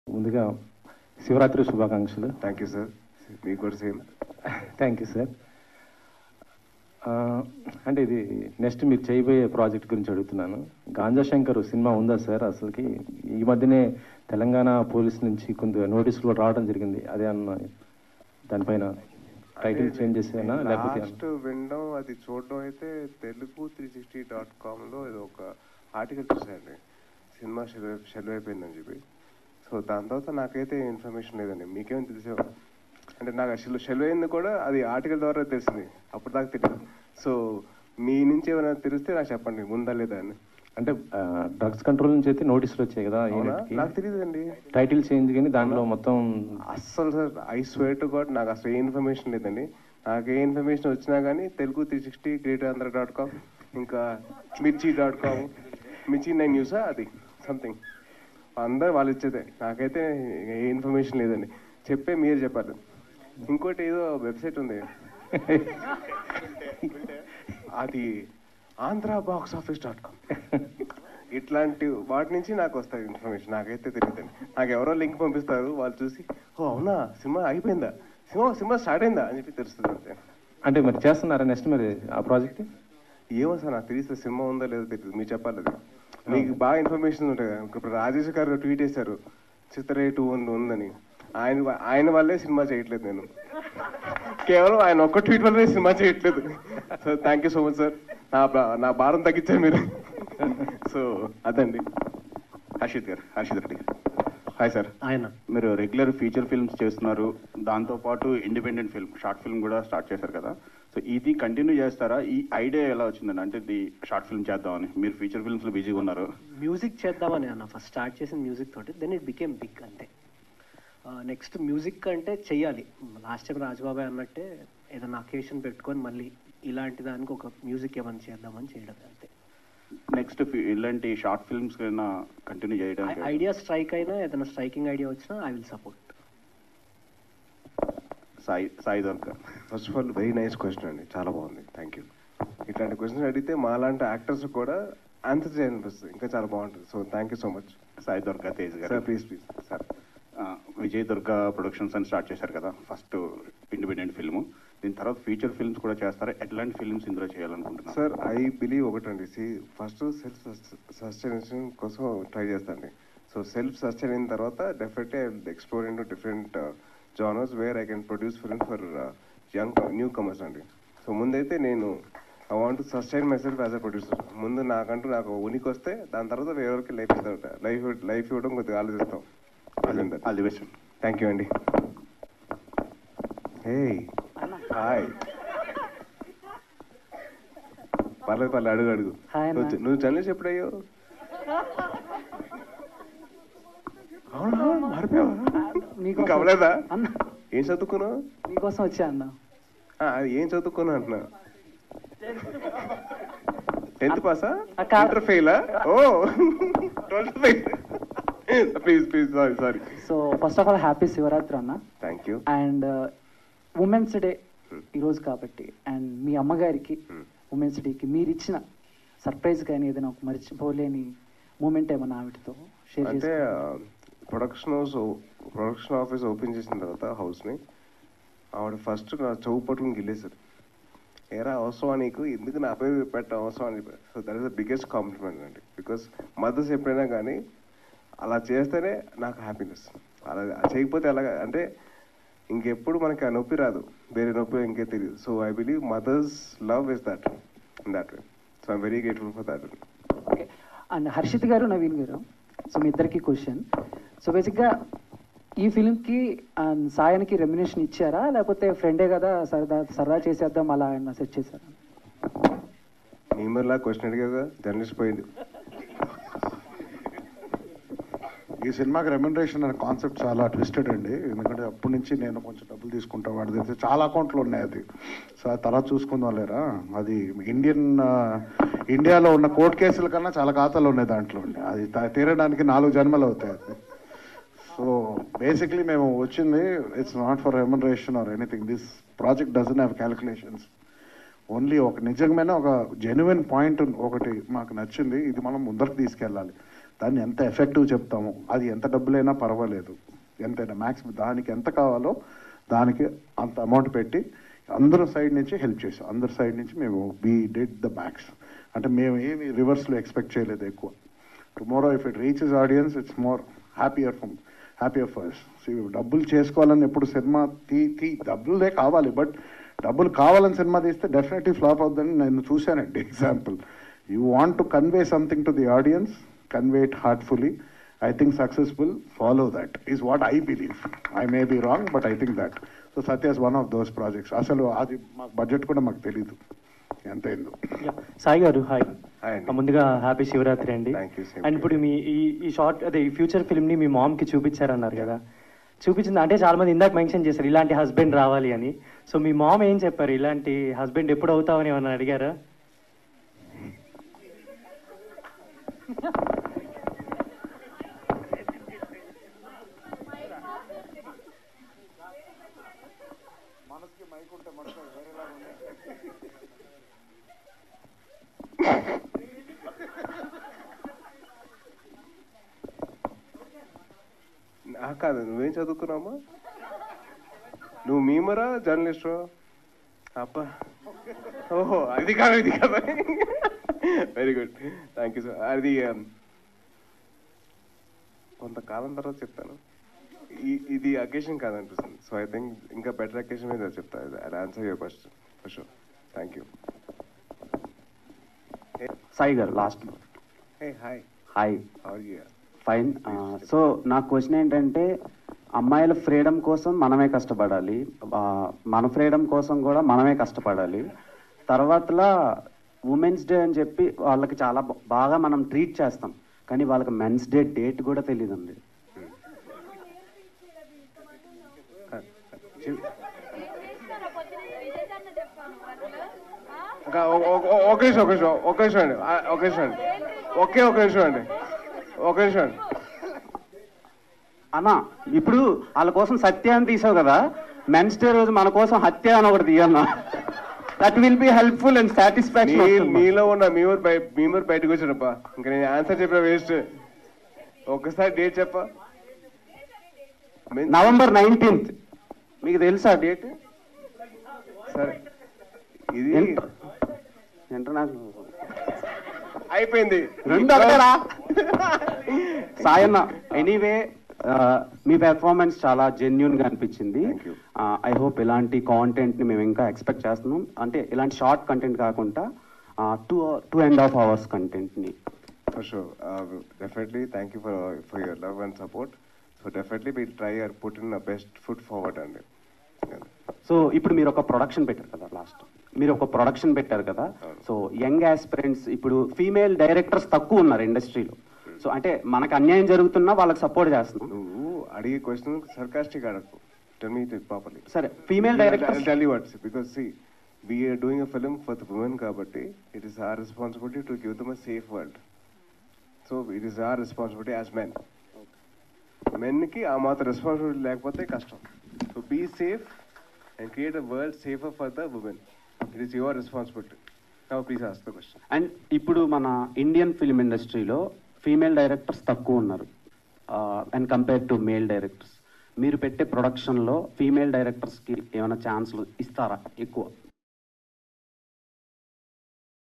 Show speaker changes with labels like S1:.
S1: ముందుగా శివరాత్రి శుభాకాంక్షలు
S2: thank you sir మీకు కూడా సేమ్
S1: థ్యాంక్ యూ సార్ అంటే ఇది నెక్స్ట్ మీరు చేయబోయే ప్రాజెక్ట్ గురించి అడుగుతున్నాను గాంజా శంకర్ సినిమా ఉందా సార్ అసలుకి ఈ మధ్యనే తెలంగాణ పోలీస్ నుంచి కొంత నోటీసులు కూడా రావడం జరిగింది అదే అన్న దానిపైన టైటిల్ చేంజ్ చేసేనా లేకపోతే
S2: లాస్ట్ వినడం అది చూడడం అయితే తెలుగు త్రీ సిక్స్టీ డాట్ కామ్లో ఏదో ఒక ఆర్టికల్ చూసానండి సినిమా షెల్ షెల్ అయిపోయిందని చెప్పి సో దాని తర్వాత నాకైతే ఇన్ఫర్మేషన్ లేదండి మీకేం తెలిసే అంటే నాకు అసలు షెల్ అయింది కూడా అది ఆర్టికల్ ద్వారా తెలిసింది అప్పుడు దాకా తెలియదు సో మీ నుంచి ఏమైనా తెలిస్తే నాకు చెప్పండి ఉందా లేదా అని
S1: అంటే డ్రగ్స్ కంట్రోల్ నుంచి అయితే నోటీసులు వచ్చాయి కదా
S2: అవునా
S1: యూనిట్కి
S2: నాకు తెలియదండి
S1: టైటిల్ చేంజ్ కానీ దాంట్లో మొత్తం
S2: అస్సలు sir I swear to God నాకు అసలు ఏ ఇన్ఫర్మేషన్ లేదండి నాకు ఏ ఇన్ఫర్మేషన్ వచ్చినా కానీ Telugu three sixty greater Andhra dot com ఇంకా Mirchi dot com Mirchi nine న్యూసా అది సంథింగ్ అందరు వాళ్ళు ఇచ్చేదే నాకైతే ఏ ఇన్ఫర్మేషన్ లేదండి చెప్పే మీరు చెప్పాలి ఇంకోటి ఏదో వెబ్సైట్ ఉంది అది Andhra box office dot com ఇట్లాంటి వాటి నుంచి నాకు వస్తాయి ఇన్ఫర్మేషన్ నాకైతే తెలియదండి నాకు ఎవరో లింక్ పంపిస్తారు వాళ్ళు చూసి ఓ అవునా సినిమా అయిపోయిందా సినిమా సినిమా స్టార్ట్ అయిందా అని చెప్పి తెలుస్తుంది అంతే
S1: అంటే మరి చేస్తున్నారా నెక్స్ట్ మరి ఆ ప్రాజెక్ట్
S2: ఏమో సార్ నాకు తెలియదు సినిమా ఉందో లేదో తెలియదు మీరు చెప్పాలి అది మీకు బాగా ఇన్ఫర్మేషన్ ఉంటుంది కదా ఇప్పుడు రాజేష్ గారు ట్వీట్ చేశారు చిత్రే టూ ఉంది ఉందని ఆయన వ- ఆయన వల్లే సినిమా చేయట్లేదు నేను కేవలం ఆయన ఒక్క ట్వీట్ వల్లనే సినిమా చేయట్లేదు so thank you so much sir నా బా- నా భారం తగ్గించారు మీరు సో అదండి
S3: హర్షిత్ గారు హర్షిత్ రెడ్డి గారు హాయ్ సార్
S4: ఆయన
S3: మీరు రెగ్యులర్ ఫీచర్ ఫిల్మ్స్ చేస్తున్నారు దాంతోపాటు ఇండిపెండెంట్ ఫిల్మ్ షార్ట్ ఫిల్మ్ కూడా స్టార్ట్ చేశారు కదా సో ఇది కంటిన్యూ చేస్తారా ఈ ఐడియా ఎలా వచ్చిందండి అంటే ఇది షార్ట్ ఫిల్మ్ చేద్దామని మీరు ఫీచర్ ఫిల్మ్స్లో బిజీగా ఉన్నారు
S4: మ్యూజిక్ చేద్దామని అన్న ఫస్ట్ స్టార్ట్ చేసిన మ్యూజిక్ తోటి దెన్ ఇట్ బికేమ్ బిగ్ అంతే నెక్స్ట్ మ్యూజిక్ అంటే చెయ్యాలి లాస్ట్ టైం రాజబాబాయ్ అన్నట్టే ఏదైనా అకేషన్ పెట్టుకొని మళ్ళీ ఇలాంటి దానికి ఒక మ్యూజిక్ ఏమైనా చేద్దామని చేయడం అంతే
S3: నెక్స్ట్ ఇలాంటి షార్ట్ ఫిల్మ్స్ కైనా కంటిన్యూ చేయడానికి
S4: ఐడియా స్ట్రైక్ అయినా ఏదైనా స్ట్రైకింగ్ ఐడియా వచ్చినా I will support
S3: Sai Sai Dharam
S2: first of all very nice question అండి చాలా బాగుంది థ్యాంక్ యూ ఇట్లాంటి క్వశ్చన్ అడిగితే మా లాంటి యాక్టర్స్ కూడా ఆన్సర్ చేయాలనిపిస్తుంది ఇంకా చాలా బాగుంటుంది so thank you so much
S3: Sai Dharam Tej
S2: sir
S3: గారు
S2: ప్లీజ్ ప్లీజ్
S3: సార్ ఆ, విజయ్ దుర్గా ప్రొడక్షన్స్ అని స్టార్ట్ చేశారు కదా ఫస్ట్ ఇండిపెండెంట్ ఫిల్మ్ దీని తర్వాత ఫీచర్ ఫిల్మ్స్ కూడా చేస్తారా ఎట్లాంటి ఫిల్మ్స్ ఇందులో చేయాలనుకుంటున్నారు
S2: సార్ ఐ బిలీవ్ ఒకటండి సి ఫస్ట్ సెల్ఫ్ సస్టైనేషన్ కోసం ట్రై చేస్తాండి సో సెల్ఫ్ సస్టైన్ అయిన తర్వాత definitely I explore into different genres where I can produce film for young newcomers అండి సో ముందైతే నేను I want to sustain myself as a producer ముందు నాకంటూ నాకు ఉనికి వస్తే దాని తర్వాత వేరెవరికి లైఫ్ ఇస్తారట లైఫ్ లైఫ్ ఇవ్వడం కొద్దిగా ఆలోచిస్తాం
S3: all the best
S2: thank you అండి హే హాయ్ పర్లేదు పర్లేదు అడుగు అడుగు
S5: హాయ్ అన్న.
S2: నువ్వు నువ్వు జర్నలిస్ట్ ఎప్పుడయ్యో అవునా మారిపోయావా
S5: నీకోసం-
S2: ఇంకా అవ్వలేదా
S5: అన్న
S2: ఏం చదువుకున్నావు
S5: నీకోసం వచ్చా అన్న
S2: ఆ, అది ఏం చదువుకున్నావు అంటున్నా టెన్త్ పాసా
S5: ఆ, కాదు.
S2: ఇంటర్ ఫెయిలా ఓ twelfth fail please please sorry sorry
S5: so first of all happy Shivaratri అన్న
S2: thank you
S5: and women's day ఈరోజు కాబట్టి అండ్ మీ అమ్మగారికి
S2: Hmm.
S5: ఉమెన్స్ డేకి మీరు ఇచ్చిన సర్ప్రైజ్ కానీ ఏదైనా ఒక మర్చిపోలేని మూమెంట్ ఏమన్నా ఆవిడతో షేర్
S2: అంటే
S5: చేసి
S2: production house production office open చేసిన తర్వాత హౌస్ని ఆవిడ ఫస్ట్ నా చౌ పట్టుకుని గిల్లేశారు ఏరా అవసరమా నీకు ఎందుకు నా పేరు పెట్ట అవసరం అని చెప్పారు so that is the biggest compliment అండి బికాస్ మదర్స్ ఎప్పుడైనా కానీ అలా చేస్తేనే నాకు హ్యాపీనెస్ అలా చేయకపోతే అలాగా అంటే ఇంకెప్పుడు మనకి ఆ నొప్పి రాదు వేరే నొప్పి ఇంకే తెలియదు so I believe mother's love is that in that way so I'm very grateful for that
S5: okay and Harshit గారు నవీన్ గారు సో మీ ఇద్దరికి క్వశ్చన్ సో బేసిక్గా ఈ ఫిల్మ్కి సాయానికి రెమ్యునేషన్ ఇచ్చారా లేకపోతే ఫ్రెండే కదా సరదా సరదా చేసేద్దాం అలా ఏమన్నా సెట్ చేశారా
S2: నీ మరలా క్వశ్చన్ అడిగాగా జర్నలిస్ట్ పోయింది
S6: ఈ సినిమాకి రెమ్యునరేషన్ అనే కాన్సెప్ట్ చాలా ట్విస్టెడ్ అండి ఎందుకంటే అప్పటి నుంచి నేను కొంచెం డబ్బులు తీసుకుంటా వాడి తెలిసి చాలా అకౌంట్లు ఉన్నాయి అది సో అది తర్వాత చూసుకుందాం లేరా అది ఇండియన్ ఆ, ఇండియాలో ఉన్న కోర్టు కేసుల కన్నా చాలా ఖాతాలు ఉన్నాయి దాంట్లో ఉండి. అది త- తీరడానికి నాలుగు జన్మలు అవుతాయి అది సో బేసిక్లీ మేము వచ్చింది it's not for remuneration or anything this project doesn't have calculations only ఒక నిజమైన ఒక జెన్యున్ పాయింట్ ఒకటి మాకు నచ్చింది ఇది మనం ముందరకు తీసుకెళ్ళాలి దాన్ని ఎంత ఎఫెక్టివ్ చెప్తామో అది ఎంత డబ్బులైనా పర్వాలేదు ఎంతైనా మ్యాక్స్ దానికి ఎంత కావాలో దానికి అంత అమౌంట్ పెట్టి అందరూ సైడ్ నుంచి హెల్ప్ చేసాం అందరి సైడ్ నుంచి మేము వీ డెడ్ ద మ్యాక్స్ అంటే మేము ఏమి రివర్స్లో ఎక్స్పెక్ట్ చేయలేదు ఎక్కువ tomorrow if it reaches audience it's more happier from happier first so డబ్బులు చేసుకోవాలని ఎప్పుడు సినిమా తీ తీ డబ్బులే కావాలి బట్ డబ్బులు కావాలని సినిమా తీస్తే డెఫినెట్లీ ఫ్లాప్ అవుతుందని నేను చూశానండి example you want to convey something to the audience convey it heartfully I think successful follow that is what I believe I may be wrong but I think that so Satya's one of those projects అసలు అది మాకు budget కూడా మాకు తెలియదు ఎంత అయిందో
S7: yeah. Sai గారు hi
S2: hi అండి.
S7: ముందుగా హ్యాపీ శివరాత్రి అండి
S2: Thank you, same
S7: and
S2: to
S7: ఇప్పుడు మీ ఈ ఈ షార్ట్ అదే ఈ ఫ్యూచర్ ఫిల్మ్ ని మీ మామ్ కి చూపించారన్నారు కదా చూపించింది అంటే చాలా మంది ఇందాక మెన్షన్ చేశారు ఇలాంటి హస్బెండ్ రావాలి అని సో మీ మామ్ ఏం చెప్పారు ఇలాంటి హస్బెండ్ ఎప్పుడు అవుతావని ఏమన్నా అడిగారా
S2: నాకు కాదు నువ్వేం చదువుకున్నావమ్మా నువ్వు మీమరా జర్నలిస్టు అబ్బా ఓహో అది కాదు ఇది కాదు very good thank you sir అది um, కొంతకాలం తర్వాత చెప్తాను ఈ- ఇది అకేషన్ కాదనిపిస్తుంది సో ఐ థింక్ ఇంకా బెటర్ అకేషన్ మీద చెప్తాను I answer your question for sure thank you
S8: Sai గారు last
S2: hey hi
S8: hi
S2: are you
S8: fine so నా క్వశ్చన్ ఏంటంటే అమ్మాయిల ఫ్రీడమ్ కోసం మనమే కష్టపడాలి ఆ, మన ఫ్రీడమ్ కోసం కూడా మనమే కష్టపడాలి తర్వాతలా ఉమెన్స్ డే అని చెప్పి వాళ్ళకి చాలా బా- బాగా మనం ట్రీట్ చేస్తాం కానీ వాళ్ళకి మెన్స్ డే డేట్ కూడా తెలియదండి
S2: ఇంకా ఒ- ఒ- ఒ- ఒక నిమిషం ఒక నిమిషం ఒక నిమిషం అండి ఆ, ఒక నిమిషం అండి ఒకే ఒక నిమిషం అండి ఒక నిమిషం అండి
S8: అన్నా ఇప్పుడు వాళ్ళ కోసం సత్య అని తీసావు కదా మెన్స్ డే రోజు మన కోసం హత్య అని ఒకటి తీయన్నా that will be helpful and
S2: నీ-
S8: సాటిస్ఫాక్షన్
S2: నీలో ఉన్న మీమర్ బయ మీమర్ బయటకు వచ్చినప్పా ఇంకా నేను ఆన్సర్ చెప్పిన వేస్ట్ ఒక్కసారి డేట్ చెప్పా మెన్-
S8: నవంబర్ నైన్టీన్త్ మీకు తెలుసా డేట్
S2: సరే ఇది
S8: ఇంటర్నేషనల్
S2: అయిపోయింది
S8: రెండు ఒకటేరా సాయన్న ఎనీవే మీ పెర్ఫార్మెన్స్ చాలా జెన్యున్ గా అనిపించింది
S2: Thank you.
S8: ఐ హోప్ ఇలాంటి కాంటెంట్ ని మేము ఇంకా ఎక్స్పెక్ట్ చేస్తున్నాం అంటే ఇలాంటి షార్ట్ కంటెంట్ కాకుండా two two and half hours content ని
S2: for sure definitely thank you for for your love and support so definitely will try your put in best foot forward అండి
S8: so ఇప్పుడు మీరు ఒక production పెట్టారు కదా last మీరు ఒక ప్రొడక్షన్ పెట్టారు కదా సో యంగ్ ఆస్పిరెంట్స్ ఇప్పుడు ఫీమేల్ డైరెక్టర్స్ తక్కువ ఉన్నారు ఇండస్ట్రీలో సో అంటే మనకు అన్యాయం జరుగుతున్నా వాళ్ళకి సపోర్ట్ చేస్తున్నాం
S2: నువ్వు అడిగే క్వశ్చన్ సర్కాస్టిక్ అడగకు టెల్ మీ ప్రాపర్లీ
S8: సరే female directors
S2: tell you what's because see we're doing a film for the women కాబట్టి it is our responsibility to give them a safe world so it is our responsibility as men మెన్కి ఆ మాత్రం responsibility లేకపోతే కష్టం so be safe and create a world safer for the women it is your responsibility now please ask the question
S8: and ఇప్పుడు మన Indian film ఇండస్ట్రీలో female directors తక్కువ ఉన్నారు and compare to male directors మీరు పెట్టే ప్రొడక్షన్లో ఫీమేల్ డైరెక్టర్స్కి ఏమైనా ఛాన్స్లు ఇస్తారా ఎక్కువ